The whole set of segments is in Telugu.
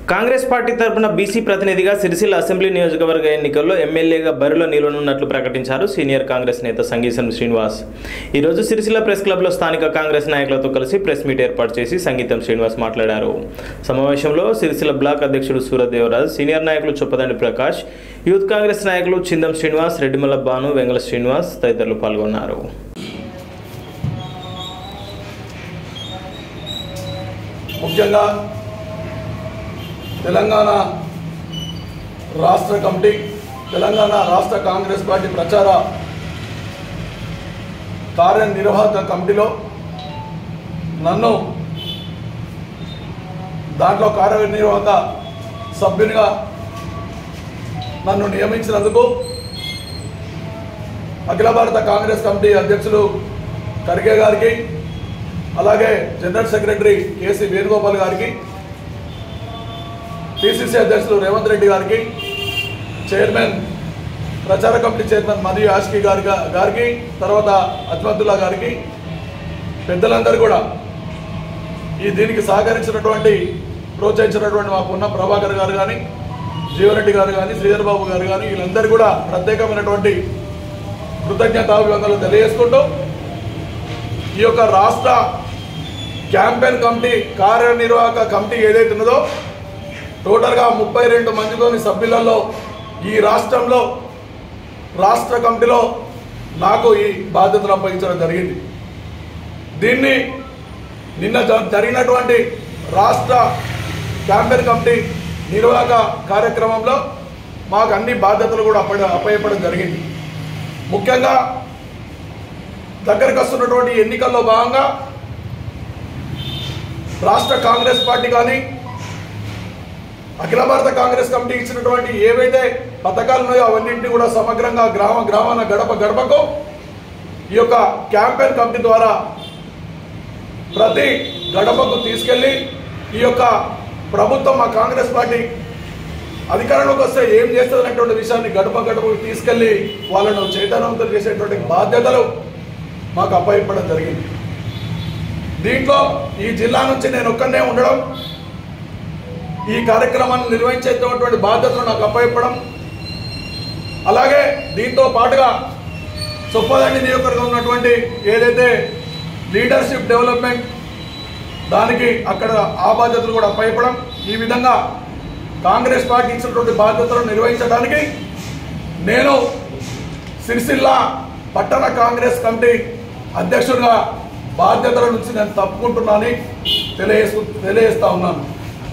కాంగ్రెస్ పార్టీ తరపున బీసీ ప్రతినిధిగా సిరిసిల్ల అసెంబ్లీ నియోజకవర్గ ఎన్నికల్లో ఎమ్మెల్యేగా బరిలో నిలవనున్నట్లు ప్రకటించారు సీనియర్ కాంగ్రెస్ నేత సంగీతం శ్రీనివాస్ ఈరోజు సిరిసిల్ల ప్రెస్ క్లబ్లో స్థానిక కాంగ్రెస్ నాయకులతో కలిసి ప్రెస్ మీట్ ఏర్పాటు చేసి సంగీతం శ్రీనివాస్ మాట్లాడారు సమావేశంలో సిరిసిల్ల బ్లాక్ అధ్యక్షుడు సూరదేవరాజ్ సీనియర్ నాయకులు చొప్పదండి ప్రకాష్ యూత్ కాంగ్రెస్ నాయకులు చిందం శ్రీనివాస్ రెడ్డిమల్ల భాను వెంగళ శ్రీనివాస్ తదితరులు పాల్గొన్నారు ముఖ్యంగా తెలంగాణ రాష్ట్ర కమిటీ తెలంగాణ రాష్ట్ర కాంగ్రెస్ పార్టీ ప్రచార కార్యనిర్వాహక కమిటీలో నన్ను దాంట్లో కార్యనిర్వాహక సభ్యునిగా నన్ను నియమించినందుకు అఖిల భారత కాంగ్రెస్ కమిటీ అధ్యక్షులు ఖర్గే గారికి అలాగే జనరల్ సెక్రటరీ కేసీ వేణుగోపాల్ గారికి పిసిసి అధ్యక్షులు రేవంత్ రెడ్డి గారికి చైర్మన్ ప్రచార కమిటీ చైర్మన్ మరియు ఆష్కి గారి గారికి తర్వాత అజ్మతుల్లా గారికి పెద్దలందరూ కూడా ఈ దీనికి సహకరించినటువంటి ప్రోత్సహించినటువంటి మా పున్న ప్రభాకర్ గారు కానీ జీవరెడ్డి గారు కానీ శ్రీధర్ బాబు గారు కానీ వీళ్ళందరూ కూడా ప్రత్యేకమైనటువంటి కృతజ్ఞతాభివందనలు తెలియజేసుకుంటూ ఈ యొక్క రాష్ట్ర క్యాంపెయిన్ కమిటీ కార్యనిర్వాహక కమిటీ ఏదైతే ఉన్నదో టోటల్గా ముప్పై రెండు మందిలోని సభ్యులలో ఈ రాష్ట్రంలో రాష్ట్ర కమిటీలో నాకు ఈ బాధ్యతలు అప్పగించడం జరిగింది దీన్ని నిన్న జ- జరిగినటువంటి రాష్ట్ర క్యాంపెయిన్ కమిటీ నిర్వాహక కార్యక్రమంలో మాకు అన్ని బాధ్యతలు కూడా అప్ప అప్పయ్యపడం జరిగింది ముఖ్యంగా దగ్గరకు వస్తున్నటువంటి ఎన్నికల్లో భాగంగా రాష్ట్ర కాంగ్రెస్ పార్టీ కానీ అఖిల భారత కాంగ్రెస్ కమిటీ ఇచ్చినటువంటి ఏవైతే పథకాలు ఉన్నాయో అవన్నింటినీ కూడా సమగ్రంగా గ్రామ గ్రామాన గడప గడపకు ఈ యొక్క క్యాంపెయిన్ కమిటీ ద్వారా ప్రతి గడపకు తీసుకెళ్ళి ఈ యొక్క ప్రభుత్వం మా కాంగ్రెస్ పార్టీ అధికారంలోకి వస్తే ఏం చేస్తుంది అనేటువంటి విషయాన్ని గడప గడపకు తీసుకెళ్లి వాళ్ళను చైతన్యవంతులు చేసేటువంటి బాధ్యతలు మాకు అప్పగింపడం జరిగింది దీంట్లో ఈ జిల్లా నుంచి నేను ఒక్కనే ఉండడం ఈ కార్యక్రమాన్ని నిర్వహించేటటువంటి బాధ్యతలు నాకు అప్పగింపడం అలాగే దీంతో పాటుగా చొప్పదండి నియోజకవర్గం ఉన్నటువంటి ఏదైతే లీడర్షిప్ డెవలప్మెంట్ దానికి అక్కడ ఆ బాధ్యతలు కూడా అప్పగింపడం ఈ విధంగా కాంగ్రెస్ పార్టీ ఇచ్చినటువంటి బాధ్యతలను నిర్వహించడానికి నేను సిరిసిల్ల పట్టణ కాంగ్రెస్ కమిటీ అధ్యక్షుడిగా బాధ్యతల నుంచి నేను తప్పుకుంటున్నానని తెలియజేసు తెలియజేస్తా ఉన్నాను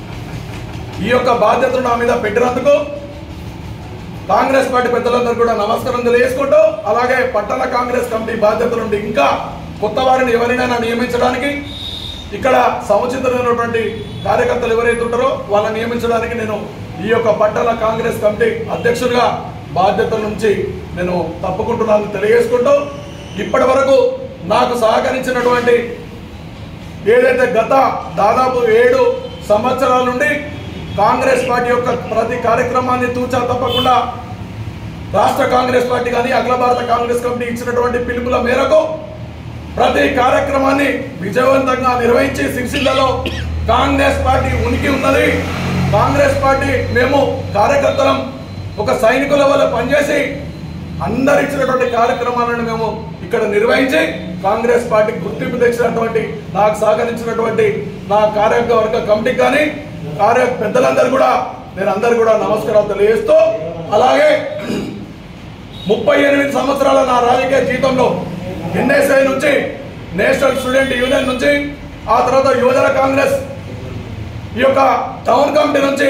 ఈ యొక్క బాధ్యతను నా మీద పెట్టినందుకు కాంగ్రెస్ పార్టీ పెద్దలందరూ కూడా నమస్కారం తెలియజేసుకుంటూ అలాగే పట్టణ కాంగ్రెస్ కమిటీ బాధ్యతల నుండి ఇంకా కొత్త వారిని ఎవరినైనా నియమించడానికి ఇక్కడ సముచితమైనటువంటి కార్యకర్తలు ఎవరైతే ఉంటారో వాళ్ళని నియమించడానికి నేను ఈ యొక్క పట్టణ కాంగ్రెస్ కమిటీ అధ్యక్షుడిగా బాధ్యతల నుంచి నేను తప్పుకుంటున్నాను తెలియజేసుకుంటూ ఇప్పటి వరకు నాకు సహకరించినటువంటి ఏదైతే గత దాదాపు ఏడు సంవత్సరాల నుండి కాంగ్రెస్ పార్టీ యొక్క ప్రతి కార్యక్రమాన్ని తూచా తప్పకుండా రాష్ట్ర కాంగ్రెస్ పార్టీ కానీ అఖిల భారత కాంగ్రెస్ కమిటీ ఇచ్చినటువంటి పిలుపుల మేరకు ప్రతి కార్యక్రమాన్ని విజయవంతంగా నిర్వహించి సిరిసిల్లలో కాంగ్రెస్ పార్టీ ఉనికి ఉన్నది కాంగ్రెస్ పార్టీ మేము కార్యకర్తలం ఒక సైనికుల వల్ల పనిచేసి అందరు ఇచ్చినటువంటి కార్యక్రమాలను మేము ఇక్కడ నిర్వహించి కాంగ్రెస్ పార్టీ గుర్తింపు తెచ్చినటువంటి నాకు సహకరించినటువంటి నా కార్యవర్గ కమిటీకి కానీ కార్య పెద్దలందరూ కూడా నేను అందరు కూడా నమస్కారాలు తెలియజేస్తూ అలాగే ముప్పై ఎనిమిది సంవత్సరాల నా రాజకీయ జీవితంలో ఎన్ఎస్ఐ నుంచి నేషనల్ స్టూడెంట్ యూనియన్ నుంచి ఆ తర్వాత యువజన కాంగ్రెస్ ఈ యొక్క టౌన్ కమిటీ నుంచి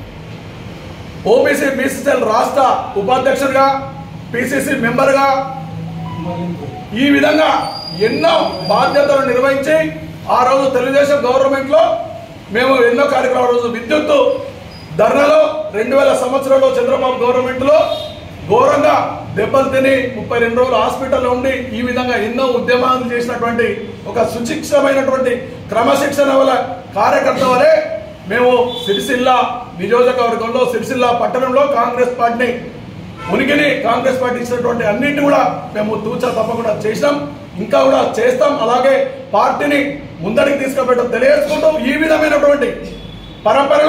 ఓబీసీ బీసీసీఎల్ రాష్ట్ర ఉపాధ్యక్షుడిగా పిసిసి మెంబర్గా ఈ విధంగా ఎన్నో బాధ్యతలు నిర్వహించి ఆ రోజు తెలుగుదేశం గవర్నమెంట్ లో మేము ఎన్నో కార్యక్రమాల రోజు విద్యుత్తు ధర్నలో రెండు వేల సంవత్సరంలో చంద్రబాబు గవర్నమెంట్ లో ఘోరంగా దెబ్బలు తిని ముప్పై రెండు రోజులు హాస్పిటల్లో ఉండి ఈ విధంగా ఎన్నో ఉద్యమాలు చేసినటువంటి ఒక సుశిక్షమైనటువంటి క్రమశిక్షణ వల్ల కార్యకర్త వలె మేము సిరిసిల్ల నియోజకవర్గంలో సిరిసిల్ల పట్టణంలో కాంగ్రెస్ పార్టీని ఉనికిని కాంగ్రెస్ పార్టీ ఇచ్చినటువంటి అన్నింటినీ కూడా మేము తూచా తప్పకుండా చేసినాం ఇంకా కూడా చేస్తాం అలాగే పార్టీని ముందడికి తీసుకుపెట్టడం తెలియజేసుకుంటూ ఈ విధమైనటువంటి పరంపరలో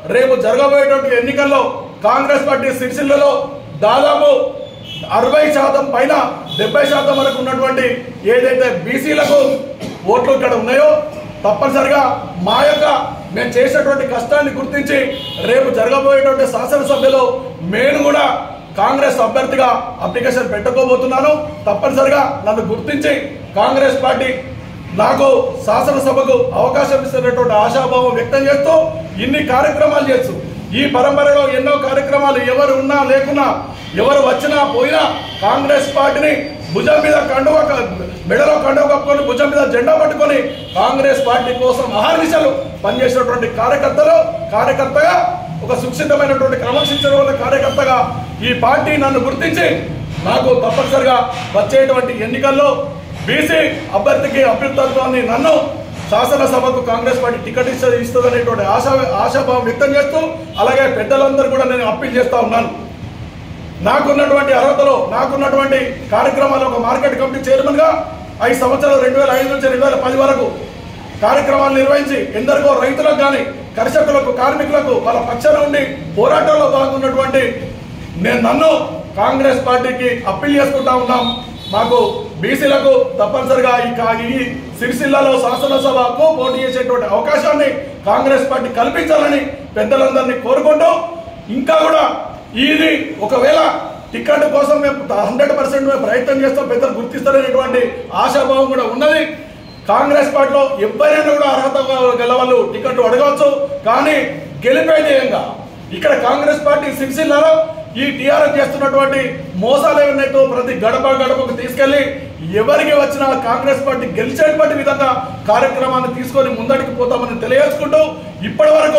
రేపు జరగబోయేటువంటి ఎన్నికల్లో కాంగ్రెస్ పార్టీ సిరిసిల్లలో దాదాపు అరవై శాతం పైన డెబ్బై శాతం వరకు ఉన్నటువంటి ఏదైతే బీసీలకు ఓట్లు ఇక్కడ ఉన్నాయో తప్పనిసరిగా మా యొక్క మేము చేసేటువంటి కష్టాన్ని గుర్తించి రేపు జరగబోయేటువంటి శాసనసభ్యలో నేను కూడా కాంగ్రెస్ అభ్యర్థిగా అప్లికేషన్ పెట్టుకోబోతున్నాను తప్పనిసరిగా నన్ను గుర్తించి కాంగ్రెస్ పార్టీ నాకు శాసనసభకు అవకాశం ఇస్తున్నటువంటి ఆశాభావం వ్యక్తం చేస్తూ ఇన్ని కార్యక్రమాలు చేస్తూ ఈ పరంపరలో ఎన్నో కార్యక్రమాలు ఎవరు ఉన్నా లేకున్నా ఎవరు వచ్చినా పోయినా కాంగ్రెస్ పార్టీని భుజం మీద కండువ మెడలో కండువ కప్పుకొని భుజం మీద జెండా పట్టుకొని కాంగ్రెస్ పార్టీ కోసం అహర్నిశలు పనిచేసినటువంటి కార్యకర్తలు కార్యకర్తగా ఒక సుక్షితమైనటువంటి క్రమశిక్షణ ఉన్న కార్యకర్తగా ఈ పార్టీ నన్ను గుర్తించి నాకు తప్పనిసరిగా వచ్చేటువంటి ఎన్నికల్లో బీసీ అభ్యర్థికి అభ్యర్థత్వాన్ని నన్ను శాసనసభకు కాంగ్రెస్ పార్టీ టికెట్ ఇస్తే ఇస్తుందనేటువంటి ఆశా ఆశాభావం వ్యక్తం చేస్తూ అలాగే పెద్దలందరూ కూడా నేను అప్పీల్ చేస్తా ఉన్నాను నాకున్నటువంటి అర్హతలో నాకున్నటువంటి కార్యక్రమాలు ఒక మార్కెట్ కమిటీ చైర్మన్గా ఐదు సంవత్సరాలు రెండు వేల ఐదు నుంచి రెండు వేల పది వరకు కార్యక్రమాలు నిర్వహించి ఎందరికో రైతులకు కానీ కర్షకులకు కార్మికులకు వాళ్ళ పక్షాన ఉండి పోరాటంలో పాల్గొన్నటువంటి నేను నన్ను కాంగ్రెస్ పార్టీకి అప్పీల్ చేసుకుంటా ఉన్నాం మాకు బీసీలకు తప్పనిసరిగా ఈ కా- ఈ సిరిసిల్లలో శాసనసభకు పోటీ చేసేటువంటి అవకాశాన్ని కాంగ్రెస్ పార్టీ కల్పించాలని పెద్దలందరినీ కోరుకుంటూ ఇంకా కూడా ఇది ఒకవేళ టికెట్ కోసం మేము హండ్రెడ్ పర్సెంట్ మేము ప్రయత్నం చేస్తాం పెద్దలు గుర్తిస్తారనేటువంటి ఆశాభావం కూడా ఉన్నది కాంగ్రెస్ పార్టీలో ఎవరైనా కూడా అర్హత గల వాళ్ళు టికెట్ అడగవచ్చు కానీ గెలిపే ధ్యేయంగా ఇక్కడ కాంగ్రెస్ పార్టీ సిరిసిల్లలో ఈ టీఆర్ఎస్ చేస్తున్నటువంటి మోసాలు ఏమైనాయితో ప్రతి గడప గడపకు తీసుకెళ్లి ఎవరికి వచ్చినా కాంగ్రెస్ పార్టీ గెలిచేటువంటి విధంగా కార్యక్రమాన్ని తీసుకొని ముందడికి పోతామని తెలియజేసుకుంటూ ఇప్పటి వరకు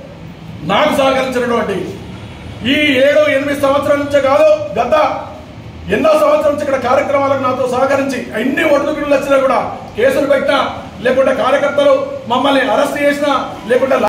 నాకు సహకరించినటువంటి ఈ ఏడు ఎనిమిది సంవత్సరాల నుంచే కాదు గత ఎన్నో సంవత్సరాల నుంచి ఇక్కడ కార్యక్రమాలకు నాతో సహకరించి ఎన్ని ఒడిదుడుకులు వచ్చినా కూడా కేసులు పెట్టినా లేకుంటే కార్యకర్తలు మమ్మల్ని అరెస్ట్ చేసినా లేకుంటే